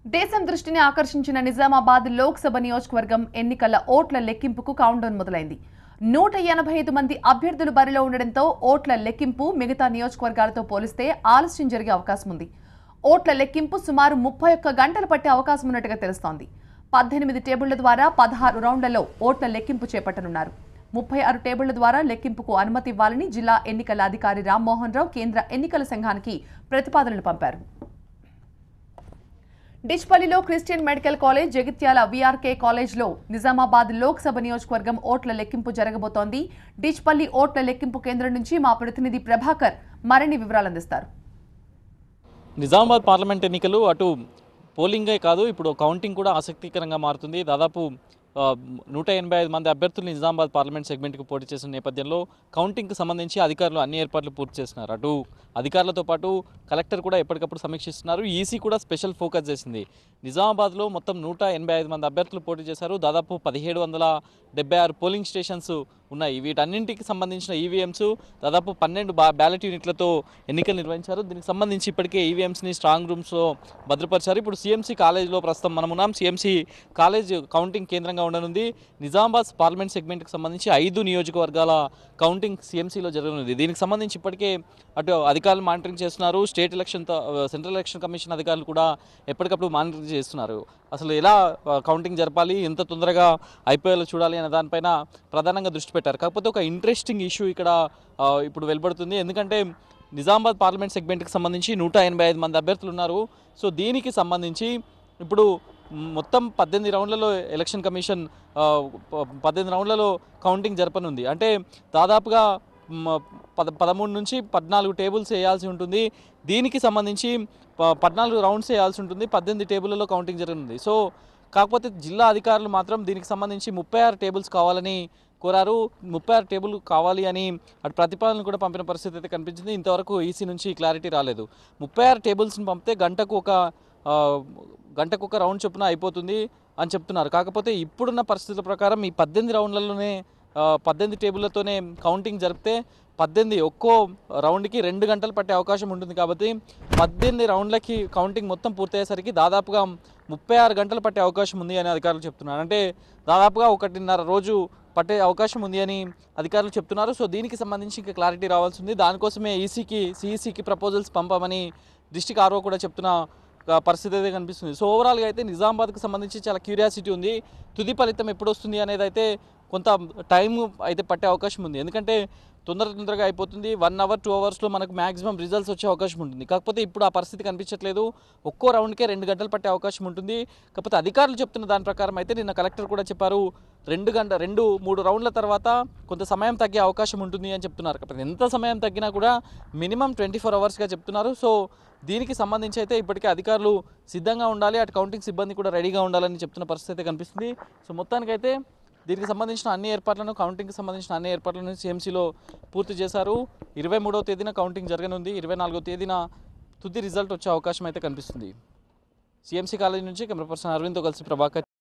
దేశం దృష్టిని ఆకర్షించిన నిజామాబాద్ లోక్సభ నియోజకవర్గం ఎన్నికల ఓట్ల లెక్కింపుకు కౌంటౌన్ మొదలైంది నూట ఎనభై ఐదు మంది అభ్యర్థులు బరిలో ఉండడంతో ఓట్ల లెక్కింపు మిగతా నియోజకవర్గాలతో పోలిస్తే ఆలస్యం జరిగే అవకాశం ఉంది ఓట్ల లెక్కింపు సుమారు ముప్పై ఒక్క గంటలు పట్టే అవకాశం ఉన్నట్టుగా తెలుస్తోంది పద్దెనిమిది టేబుళ్ల ద్వారా పదహారు రౌండ్లలో ఓట్ల లెక్కింపు చేపట్టనున్నారు ముప్పై ఆరు టేబుళ్ల ద్వారా లెక్కింపుకు అనుమతి ఇవ్వాలని జిల్లా ఎన్నికల అధికారి రామ్మోహన్ రావు కేంద్ర ఎన్నికల సంఘానికి ప్రతిపాదనలు పంపారు డిచ్పల్లిలో Christian medical college Jagtial VRK కాలేజ్లో నిజామాబాద్ లోక్సభ నియోజకవర్గం ఓట్ల లెక్కింపు జరగబోతోంది డిచ్పల్లి ఓట్ల లెక్కింపు కేంద్రం నుంచి మా ప్రతినిధి ప్రభాకర్ మరిన్ని వివరాలు అందిస్తారు నిజామాబాద్ పార్లమెంట్ ఎన్నికలు అటు పోలింగే కాదు ఇప్పుడు కౌంటింగ్ కూడా ఆసక్తికరంగా మారుతుంది దాదాపు ఆ, నూట ఎనభై ఐదు మంది అభ్యర్థులు నిజామాబాద్ పార్లమెంట్ సెగ్మెంట్కి పోటీ చేసిన నేపథ్యంలో కౌంటింగ్కి సంబంధించి అధికారులు అన్ని ఏర్పాట్లు పూర్తి చేస్తున్నారు అటు అధికారులతో పాటు కలెక్టర్ కూడా ఎప్పటికప్పుడు సమీక్షిస్తున్నారు ఈసీ కూడా స్పెషల్ ఫోకస్ చేసింది నిజామాబాద్లో మొత్తం నూట ఎనభై ఐదు మంది అభ్యర్థులు పోటీ చేశారు దాదాపు పదిహేడు వందల డెబ్బై ఆరు పోలింగ్ స్టేషన్స్ ఉన్నాయి వీటన్నింటికి సంబంధించిన ఈవీఎంస్ దాదాపు పన్నెండు బా బ్యాలెట్ యూనిట్లతో ఎన్నికలు నిర్వహించారు దీనికి సంబంధించి ఇప్పటికే ఈవీఎంస్ని స్ట్రాంగ్ రూమ్స్లో భద్రపరిచారు ఇప్పుడు సిఎంసీ కాలేజ్లో ప్రస్తుతం మనం ఉన్నాం సిఎంసీ కాలేజ్ కౌంటింగ్ కేంద్రంగా ఉండనుంది నిజామాబాద్ పార్లమెంట్ సెగ్మెంట్కి సంబంధించి ఐదు నియోజకవర్గాల కౌంటింగ్ సిఎంసీలో జరగనుంది దీనికి సంబంధించి ఇప్పటికే అటు అధికారులు మానిటరింగ్ చేస్తున్నారు state election central election commission అధికారులు కూడా ఎప్పటికప్పుడు మానిటరింగ్ చేస్తున్నారు అసలు ఎలా ఆ, కౌంటింగ్ జరపాలి ఎంత తొందరగా ఐపీఎల్ చూడాలి అనే దానిపైన ప్రధానంగా దృష్టి పెట్టారు కాకపోతే ఒక ఇంట్రెస్టింగ్ ఇష్యూ ఇక్కడ ఆ, ఇప్పుడు వెలువడుతుంది ఎందుకంటే నిజామాబాద్ పార్లమెంట్ సెగ్మెంట్కి సంబంధించి నూట ఎనభై ఐదు మంది అభ్యర్థులు ఉన్నారు సో దీనికి సంబంధించి ఇప్పుడు మొత్తం పద్దెనిమిది రౌండ్లలో ఎలక్షన్ కమిషన్ ఆ, ప- పద్దెనిమిది రౌండ్లలో కౌంటింగ్ జరపనుంది అంటే దాదాపుగా మ, పద పదమూడు నుంచి పద్నాలుగు టేబుల్స్ వేయాల్సి ఉంటుంది దీనికి సంబంధించి ప- పద్నాలుగు రౌండ్స్ వేయాల్సి ఉంటుంది పద్దెనిమిది టేబుల్లలో కౌంటింగ్ జరగనుంది సో కాకపోతే జిల్లా అధికారులు మాత్రం దీనికి సంబంధించి ముప్పై ఆరు టేబుల్స్ కావాలని కోరారు ముప్పై ఆరు టేబుల్ కావాలి అని అటు ప్రతిపాదనలు కూడా పంపిన పరిస్థితి అయితే కనిపించింది ఇంతవరకు ఈసీ నుంచి క్లారిటీ రాలేదు ముప్పై ఆరు టేబుల్స్ని పంపితే గంటకు ఒక ఆ, గంటకు ఒక రౌండ్ చొప్పున అయిపోతుంది అని చెప్తున్నారు కాకపోతే ఇప్పుడున్న పరిస్థితుల ప్రకారం ఈ పద్దెనిమిది రౌండ్లలోనే ఆ, పద్దెనిమిది టేబుల్లతోనే కౌంటింగ్ జరిపితే పద్దెనిమిది ఒక్కో రౌండ్కి రెండు గంటలు పట్టే అవకాశం ఉంటుంది కాబట్టి పద్దెనిమిది రౌండ్లకి కౌంటింగ్ మొత్తం పూర్తయ్యేసరికి దాదాపుగా ముప్పై ఆరు గంటలు పట్టే అవకాశం ఉంది అని అధికారులు చెప్తున్నారు అంటే దాదాపుగా ఒకటిన్నర రోజు పట్టే అవకాశం ఉంది అని అధికారులు చెప్తున్నారు సో దీనికి సంబంధించి ఇంకా క్లారిటీ రావాల్సి ఉంది దానికోసమే ఈసీకి సిఈసీకి ప్రపోజల్స్ పంపమని డిస్టిక్ ఆర్ఓ కూడా చెప్తున్న ఒక పరిస్థితి అయితే కనిపిస్తుంది సో ఓవరాల్గా అయితే నిజామాబాద్కి సంబంధించి చాలా క్యూరియాసిటీ ఉంది తుది ఫలితం ఎప్పుడు వస్తుంది అనేది అయితే కొంత టైం అయితే పట్టే అవకాశం ఉంది ఎందుకంటే తొందర తొందరగా అయిపోతుంది వన్ అవర్ టూ అవర్స్లో మనకు మ్యాక్సిమం రిజల్ట్స్ వచ్చే అవకాశం ఉంటుంది కాకపోతే ఇప్పుడు ఆ పరిస్థితి కనిపించట్లేదు ఒక్కో రౌండ్కే రెండు గంటలు పట్టే అవకాశం ఉంటుంది కాకపోతే అధికారులు చెప్తున్న దాని ప్రకారం అయితే నిన్న కలెక్టర్ కూడా చెప్పారు రెండు గంట రెండు మూడు రౌండ్ల తర్వాత కొంత సమయం తగ్గే అవకాశం ఉంటుంది అని చెప్తున్నారు కాకపోతే ఎంత సమయం తగ్గినా కూడా మినిమం ట్వంటీ ఫోర్ అవర్స్గా చెప్తున్నారు సో దీనికి సంబంధించి అయితే ఇప్పటికే అధికారులు సిద్ధంగా ఉండాలి అటు కౌంటింగ్ సిబ్బంది కూడా రెడీగా ఉండాలని చెప్తున్న పరిస్థితి అయితే కనిపిస్తుంది సో మొత్తానికైతే దీనికి సంబంధించిన అన్ని ఏర్పాట్లను కౌంటింగ్కి సంబంధించిన అన్ని ఏర్పాట్లను సిఎంసీలో పూర్తి చేశారు ఇరవై మూడవ తేదీన కౌంటింగ్ జరగనుంది ఇరవై నాలుగో తేదీన తుది రిజల్ట్ వచ్చే అవకాశం అయితే కనిపిస్తుంది సిఎంసీ కాలేజ్ నుంచి కెమెరా పర్సన్ అరవింద్తో కలిసి ప్రభాకర్